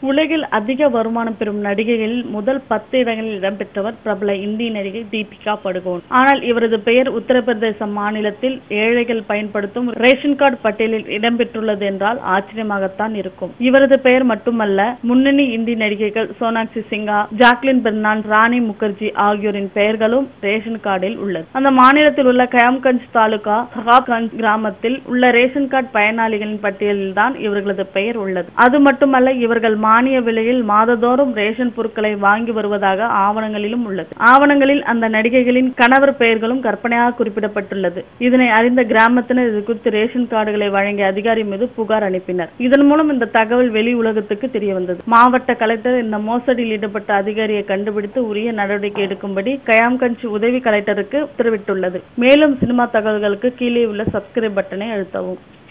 உலகில் அதிக வருமானம் பெறும் நடிகைகளில் முதல் பத்து இடங்களில் இடம்பெற்றவர் பிரபல இந்திய நடிகை தீபிகா படுகோன் ஆனால் இவரது பெயர் உத்தரப்பிரதேச மாநிலத்தில் ஏழைகள் பயன்படுத்தும் ரேஷன் கார்டு பட்டியலில் இடம்பெற்றுள்ளது என்றால் ஆச்சரியமாகத்தான் இருக்கும் இவரது பெயர் மட்டுமல்ல முன்னணி இந்தி நடிகைகள் சோனாக்சி சிங்கா ஜாக்லின் பெர்னான் ராணி முகர்ஜி ஆகியோரின் பெயர்களும் ரேஷன் கார்டில் உள்ளது அந்த மாநிலத்தில் உள்ள கயாம்கஞ்ச் தாலுகா சஹாப்கஞ்ச் கிராமத்தில் உள்ள ரேஷன் கார்டு பயனாளிகளின் பட்டியலில் தான் இவர்களது பெயர் உள்ளது அது மட்டுமல்ல இவர்கள் மானிய விலையில் மாதந்தோறும் ரேஷன் பொருட்களை வாங்கி வருவதாக ஆவணங்களிலும் உள்ளது ஆவணங்களில் அந்த நடிகைகளின் கணவர் பெயர்களும் கற்பனையாக குறிப்பிடப்பட்டுள்ளது இதனை அறிந்த கிராமத்தினர் இது குறித்து ரேஷன் கார்டுகளை வழங்கிய அதிகாரி மீது புகார் அனுப்பினர் இதன் மூலம் இந்த தகவல் வெளி உலகத்துக்கு தெரிய வந்தது மாவட்ட கலெக்டர் இந்த மோசடியில் ஈடுபட்ட அதிகாரியை கண்டுபிடித்து உரிய நடவடிக்கை எடுக்கும்படி கயாம்கஞ்ச் உதவி கலெக்டருக்கு உத்தரவிட்டுள்ளது மேலும் சினிமா தகவல்களுக்கு கீழே உள்ள சப்ஸ்கிரைப் பட்டனை அழுத்தவும்